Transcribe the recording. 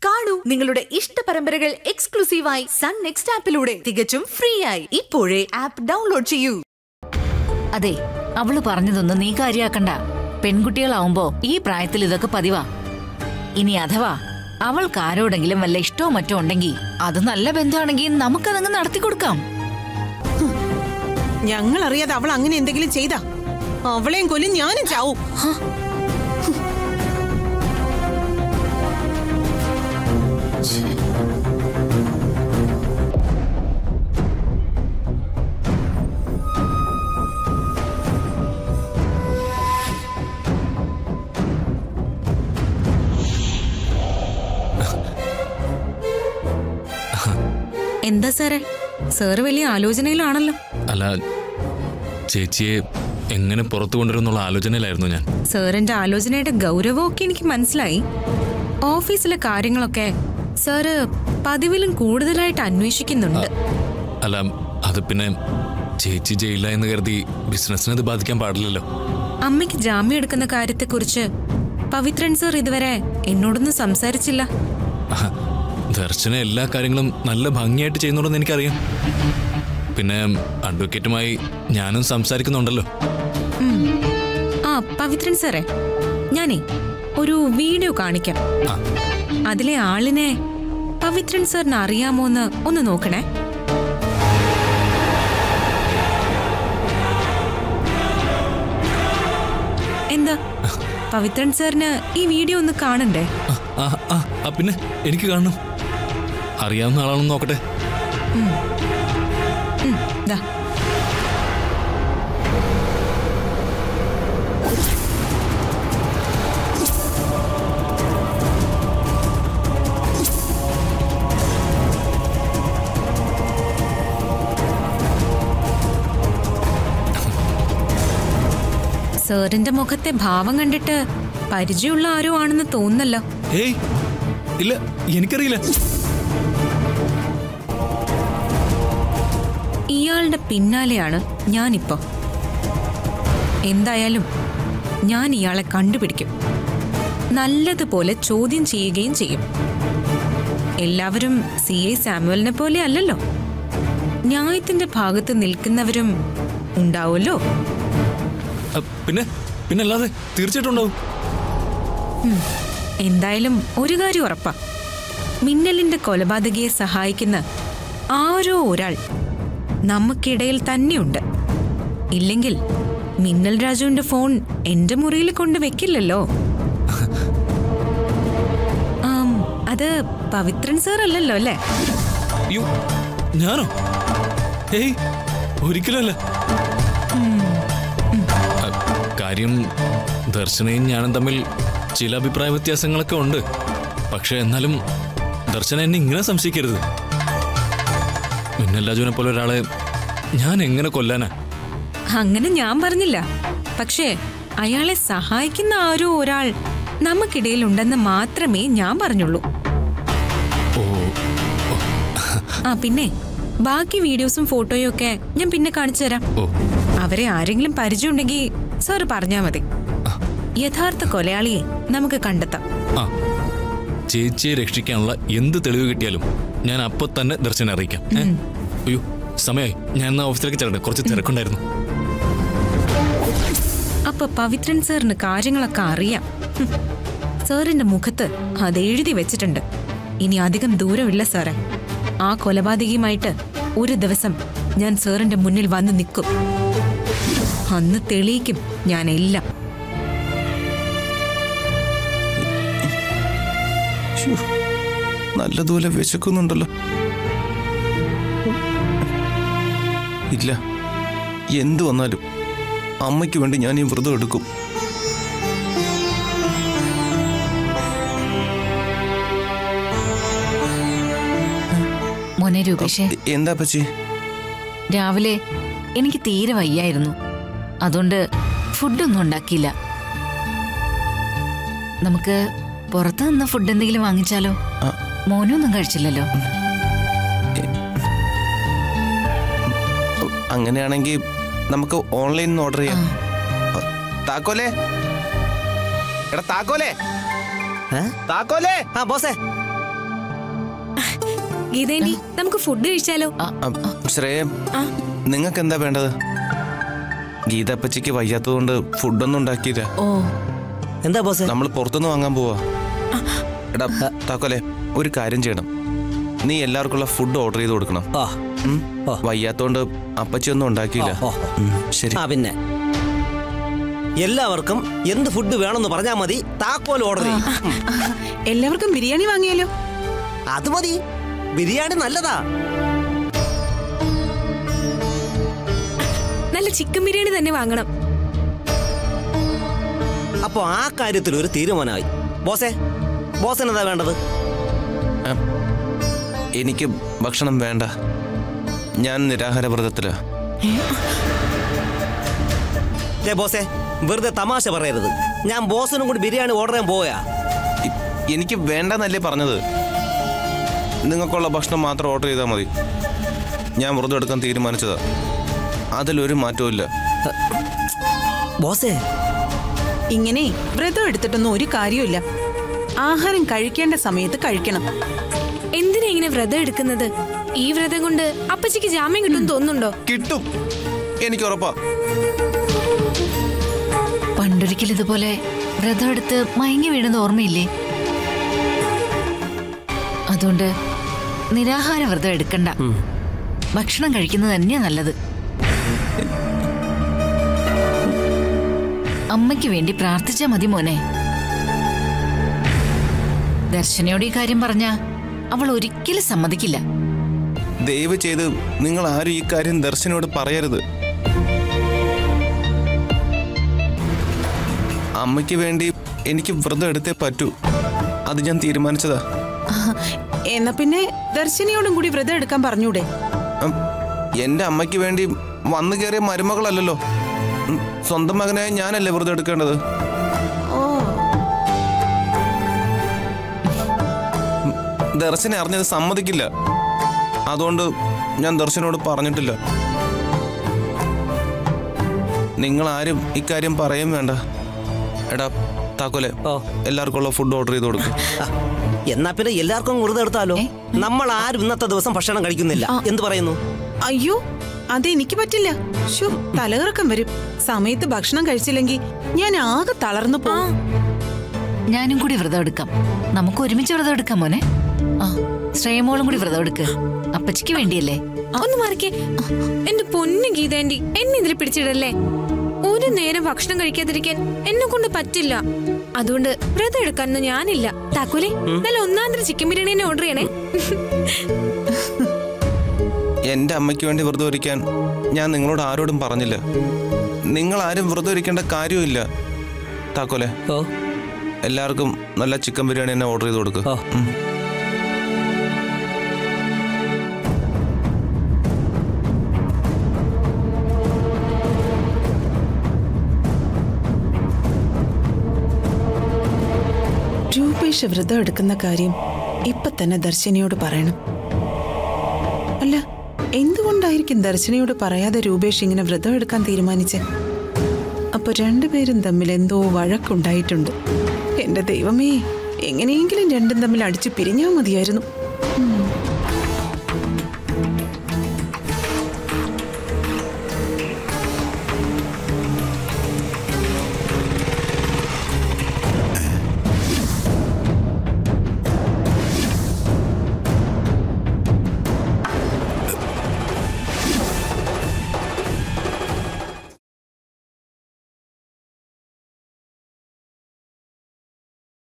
കാണൂ നിങ്ങളുടെ ഇഷ്ട പരമ്പരകൾ എക്സ്ക്ലൂസീവായി സൺ നെക്സ്റ്റ് ആപ്പിലൂടെ തികച്ചും ഫ്രീ ആയി ഇപ്പോഴേ ആപ്പ് ഡൗൺലോഡ് ചെയ്യൂ അതെ അവള് പറഞ്ഞതൊന്നും നീ കാര്യാക്കണ്ട പെൺകുട്ടികളാവുമ്പോ ഈ പ്രായത്തിൽ ഇതൊക്കെ പതിവാ ഇനി അഥവാ അവൾക്ക് ആരോടെങ്കിലും വല്ല ഇഷ്ടമോ മറ്റോ ഉണ്ടെങ്കിൽ അത് നല്ല ബന്ധമാണെങ്കിൽ നമുക്കതങ്ങ് നടത്തി കൊടുക്കാം ഞങ്ങൾ അറിയാതെ അവൾ അങ്ങനെ എന്തെങ്കിലും ചെയ്താ അവളെയും കൊല്ലും ഞാനും ചാവും എന്താ സാറേ സാറ് വലിയ ആലോചനയിലാണല്ലോ അല്ല ചേച്ചിയെ എങ്ങനെ പുറത്തു കൊണ്ടുവരുന്നുള്ള ആലോചനയിലായിരുന്നു ഞാൻ സാറിന്റെ ആലോചനയുടെ ഗൗരവമൊക്കെ എനിക്ക് മനസ്സിലായി ഓഫീസിലെ കാര്യങ്ങളൊക്കെ സാറ് പതിവിലും കൂടുതലായിട്ട് അന്വേഷിക്കുന്നുണ്ട് അല്ല അത് പിന്നെ ചേച്ചി ജയിലില്ല എന്ന് കരുതി ബിസിനസ്സിനെ അത് ബാധിക്കാൻ പാടില്ലല്ലോ അമ്മയ്ക്ക് ജാമ്യം എടുക്കുന്ന കാര്യത്തെക്കുറിച്ച് പവിത്രൻ സാർ ഇതുവരെ എന്നോടൊന്നും സംസാരിച്ചില്ല ആഹ്, ദർശന എല്ലാ കാര്യങ്ങളും നല്ല ഭംഗിയായിട്ട് ചെയ്യുന്നുണ്ടെന്ന് എനിക്കറിയാം പിന്നെ അഡ്വക്കേറ്റുമായി ഞാനും സംസാരിക്കുന്നുണ്ടല്ലോ ഉം. ആ പവിത്രൻ സാറേ ഞാനേ ഒരു വീഡിയോ കാണിക്കാം ആ അതിലെ ആളിനെ പവിത്രൻ സാറിന് അറിയാമോന്ന് ഒന്ന് നോക്കണേ എന്താ പവിത്രൻ സാറിന് ഈ വീഡിയോ ഒന്ന് കാണണ്ടേ ആ, ആ ആ ആ, പിന്നെ എനിക്ക് കാണണം അറിയാവുന്ന ആളാണെന്ന് നോക്കട്ടെ ഉം, ദാ സാറിന്റെ മുഖത്തെ ഭാവം കണ്ടിട്ട് പരിചയമുള്ള ആരോ ആണെന്ന് തോന്നുന്നല്ലോ ഏയ് ഇല്ല എനിക്കറിയില്ല ഇയാളുടെ പിന്നാലെയാണ് ഞാനിപ്പോ എന്തായാലും ഞാൻ ഇയാളെ കണ്ടുപിടിക്കും നല്ലതുപോലെ ചോദ്യം ചെയ്യുകയും ചെയ്യും എല്ലാവരും സി ഐ സാമുവലിനെ പോലെ അല്ലല്ലോ ന്യായത്തിന്റെ ഭാഗത്ത് നിൽക്കുന്നവരും ഉണ്ടാവുമല്ലോ ആ, പിന്നെ പിന്നെ അല്ലാതെ തീർച്ചയായിട്ടും ഉണ്ടാവും എന്തായാലും ഒരു കാര്യം ഉറപ്പാ മിന്നലിന്റെ കൊലപാതകയെ സഹായിക്കുന്ന ആരോ ഒരാൾ നമുക്കിടയിൽ തന്നെയുണ്ട് ഇല്ലെങ്കിൽ മിന്നൽ രാജുവിന്റെ ഫോൺ എന്റെ മുറിയിൽ കൊണ്ട് വെക്കില്ലല്ലോ ആം, അത് പവിത്രൻ സാർ അല്ലല്ലോ അല്ലേ യ്യോ, ഞാനോ ഏയ് ഒരിക്കലല്ല ആ, കാര്യം ദർശനയും ഞാനും തമ്മിൽ ചില അഭിപ്രായ വ്യത്യാസങ്ങളൊക്കെ ഉണ്ട് പക്ഷെ എന്നാലും ദർശന എന്നെ ഇങ്ങനെ സംശയിക്കരുത് മിന്നൽ രാജുവിനെ പോലെ ഒരാളെ ഞാൻ എങ്ങനെ കൊല്ലാനാ അങ്ങനെ ഞാൻ പറഞ്ഞില്ല പക്ഷേ അയാളെ സഹായിക്കുന്ന ആരോ ഒരാൾ നമുക്കിടയിൽ ഉണ്ടെന്ന് മാത്രമേ ഞാൻ പറഞ്ഞുള്ളൂ ഓ ആ പിന്നെ ബാക്കി വീഡിയോസും ഫോട്ടോയും ഒക്കെ ഞാൻ പിന്നെ കാണിച്ചു തരാം ഓ അവരെ ആരെങ്കിലും പരിചയമുണ്ടെങ്കിൽ സാറ് പറഞ്ഞാ മതി യഥാർത്ഥ കൊലയാളിയെ നമുക്ക് കണ്ടെത്താം ആ ചേച്ചിയെ രക്ഷിക്കാനുള്ള എന്ത് തെളിവ് കിട്ടിയാലും ഞാൻ അപ്പൊ തന്നെ ദർശനം അറിയിക്കാം ഏ? അയ്യോ സമയമായി ഞാൻ എന്നാ ഓഫീസിലേക്ക് ചെല്ലട്ടെ കുറച്ച് തിരക്കുണ്ടായിരുന്നു അപ്പൊ പവിത്രൻ സാറിന് കാര്യങ്ങളൊക്കെ അറിയാം ഹും. സാറിന്റെ മുഖത്ത് അത് എഴുതി വെച്ചിട്ടുണ്ട് ഇനി അധികം ദൂരമില്ല സാറേ ആ കൊലപാതകിയുമായിട്ട് ഒരു ദിവസം ഞാൻ സാറിന്റെ മുന്നിൽ വന്ന് നിൽക്കും അന്ന് തെളിയിക്കും ഞാൻ എല്ലാം ശ്ശോ, നല്ലതുപോലെ വിശക്കുന്നുണ്ടല്ലോ ഇല്ല എന്തു വന്നാലും അമ്മയ്ക്ക് വേണ്ടി ഞാൻ ഈ വ്രതം എടുക്കും മോനെ രൂപേഷേ എ- എന്താ പച്ചി രാവിലെ എനിക്ക് തീരെ വയ്യായിരുന്നു അതുകൊണ്ട് ഫുഡൊന്നും ഉണ്ടാക്കിയില്ല നമുക്ക് പുറത്ത് നിന്ന് ഫുഡ് എന്തെങ്കിലും വാങ്ങിച്ചാലോ ആ. മോനൊന്നും കഴിച്ചില്ലല്ലോ അങ്ങനെയാണെങ്കിൽ നമുക്ക് ഓൺലൈനിൽ നിന്ന് ഓർഡർ ചെയ്യാം താക്കോലേ എടാ താക്കോലേ താക്കോലേ ആ ബോസേ ഗീതേന്റി നമുക്ക് ഫുഡ് കഴിച്ചാലോ ശ്രേയ നിങ്ങൾക്ക് എന്താ വേണ്ടത് ഗീതപ്പച്ചിക്ക് വയ്യാത്തതുകൊണ്ട് ഫുഡൊന്നും ഉണ്ടാക്കിയില്ല ഓ എന്താ ബോസേ നമ്മൾ പുറത്തുനിന്ന് വാങ്ങാൻ പോവാ എടാ താക്കോലെ ഒരു കാര്യം ചെയ്യണം നീ എല്ലാവർക്കുള്ള ഫുഡ് ഓർഡർ ചെയ്ത് കൊടുക്കണം ആ ഉം? ആ. വയ്യാത്തോണ്ട് അപ്പച്ചി ഒന്നും ഉണ്ടാക്കിയില്ല ഓ, ഓ. ഉം, ശരി ആ പിന്നെ എല്ലാവർക്കും എന്ത് ഫുഡ് വേണമെന്ന് പറഞ്ഞാൽ മതി താക്കോൽ ഓർഡർ ചെയ്യും ഉം. എല്ലാവർക്കും ബിരിയാണി വാങ്ങിയാലോ അത് മതി ബിരിയാണി നല്ലതാ നല്ല ചിക്കൻ ബിരിയാണി തന്നെ വാങ്ങണം അപ്പൊ ആ കാര്യത്തിൽ ഒരു തീരുമാനമായി ബോസേ ബോസിന് എന്താ വേണ്ടത് എനിക്ക് ഭക്ഷണം വേണ്ട ഞാൻ നിരാഹാര വ്രതത്തിലാ ദേ ബോസേ വെറുതെ തമാശ പറയരുത് ഞാൻ ബോസിനും കൂടി ബിരിയാണി ഓർഡർ ചെയ്യാൻ പോയാ ഇ- എനിക്ക് വേണ്ടെന്നല്ലേ പറഞ്ഞത് നിങ്ങൾക്കുള്ള ഭക്ഷണം മാത്രം ഓർഡർ ചെയ്താൽ മതി ഞാൻ വ്രതം എടുക്കാൻ തീരുമാനിച്ചതാ അതിലൊരു മാറ്റവും ഇല്ല ബോസേ ഇങ്ങനെ വ്രതം എടുത്തിട്ടൊന്നും ഒരു കാര്യമില്ല ആഹാരം കഴിക്കേണ്ട സമയത്ത് കഴിക്കണം എന്തിനാ ഇങ്ങനെ വ്രതം എടുക്കുന്നത് ഈ വ്രതം കൊണ്ട് അപ്പച്ചിക്ക് ജാമ്യം കിട്ടും തോന്നുന്നുണ്ടോ കിട്ടും എനിക്ക് ഉറപ്പാ പണ്ടൊരിക്കൽ ഇതുപോലെ വ്രതം എടുത്ത് മയങ്ങി വീണത് ഓർമ്മയില്ലേ അതുകൊണ്ട് നിരാഹാര വ്രതം എടുക്കണ്ട ഭക്ഷണം കഴിക്കുന്നത് തന്നെയാ നല്ലത് അമ്മയ്ക്ക് വേണ്ടി പ്രാർത്ഥിച്ചാ മതി മോനെ ദർശനയോട് ഈ കാര്യം പറഞ്ഞ അവൾ ഒരിക്കലും സമ്മതിക്കില്ല ദയവ് ചെയ്ത് നിങ്ങൾ ആരും ഈ കാര്യം ദർശനോട് പറയരുത് അമ്മയ്ക്ക് വേണ്ടി എനിക്ക് വ്രതം എടുത്തേ പറ്റൂ അത് ഞാൻ തീരുമാനിച്ചതാ എന്നാ പിന്നെ ദർശിനിയോടും കൂടി വ്രതം എടുക്കാൻ പറഞ്ഞൂടെ ഉം, എന്റെ അമ്മയ്ക്ക് വേണ്ടി വന്നു കയറിയ മരുമകളല്ലല്ലോ ഉം, സ്വന്തം മകനായ ഞാനല്ലേ വ്രതം എടുക്കേണ്ടത് ഓ ഉം, ദർശനെ അറിഞ്ഞത് സമ്മതിക്കില്ല അതുകൊണ്ട് ഞാൻ ദർശനോട് പറഞ്ഞിട്ടില്ല നിങ്ങൾ ആരും ഇക്കാര്യം പറയും വേണ്ട എടാ താക്കോലെ ഓ. എല്ലാവർക്കും ഉള്ള ഫുഡ് ഓർഡർ ചെയ്ത് കൊടുക്കും ആ, എന്നാ പിന്നെ എല്ലാവർക്കും വ്രതം എടുത്താലോ നമ്മൾ ആരും ഇന്നത്തെ ദിവസം ഭക്ഷണം കഴിക്കുന്നില്ല എന്ത് പറയുന്നു അയ്യോ അതെനിക്ക് പറ്റില്ല ശോ തലകറക്കം വരും സമയത്ത് ഭക്ഷണം കഴിച്ചില്ലെങ്കിൽ ഞാൻ ആകെ തളർന്നു പോകും ഞാനും കൂടി വ്രതം എടുക്കാം നമുക്ക് ഒരുമിച്ച് വ്രതം എടുക്കാം മോനെ ആ ശ്രേയമോളും കൂടി വ്രതം എടുക്ക് അപ്പച്ചിക്ക് വേണ്ടിയല്ലേ ഒന്ന് മറിക്കേ എന്റെ പൊന്നു ഗീതേന്റി എന്നെ ഇതിൽ പിടിച്ചിടല്ലേ ഒരു നേരം ഭക്ഷണം കഴിക്കാതിരിക്കാൻ എന്നെ കൊണ്ട് പറ്റില്ല അതുകൊണ്ട് വ്രതം എടുക്കാനൊന്നും ഞാനില്ല താക്കൂലേ നല്ല ഒന്നാന്തര ചിക്കൻ ബിരിയാണി തന്നെ ഓർഡർ ചെയ്യണേ എന്റെ അമ്മയ്ക്ക് വേണ്ടി വ്രതം ഇരിക്കാൻ ഞാൻ നിങ്ങളോട് ആരോടും പറഞ്ഞില്ല നിങ്ങൾ ആരും വ്രതം ഇരിക്കേണ്ട കാര്യമില്ല താക്കോലെ ഓ എല്ലാവർക്കും നല്ല ചിക്കൻ ബിരിയാണി തന്നെ ഓർഡർ ചെയ്ത് കൊടുക്കുക ഓ. രൂപേഷ് വ്രതം എടുക്കുന്ന കാര്യം ഇപ്പൊ തന്നെ ദർശിനിയോട് പറയണം അല്ല എന്തുകൊണ്ടായിരിക്കും ദർശിനിയോട് പറയാതെ രൂപേഷ് ഇങ്ങനെ വ്രതം എടുക്കാൻ തീരുമാനിച്ചേ അപ്പൊ രണ്ടുപേരും തമ്മിൽ എന്തോ വഴക്കുണ്ടായിട്ടുണ്ട് എന്റെ ദൈവമേ എങ്ങനെയെങ്കിലും രണ്ടും തമ്മിൽ അടിച്ചു പിരിഞ്ഞാൽ മതിയായിരുന്നു ഉം.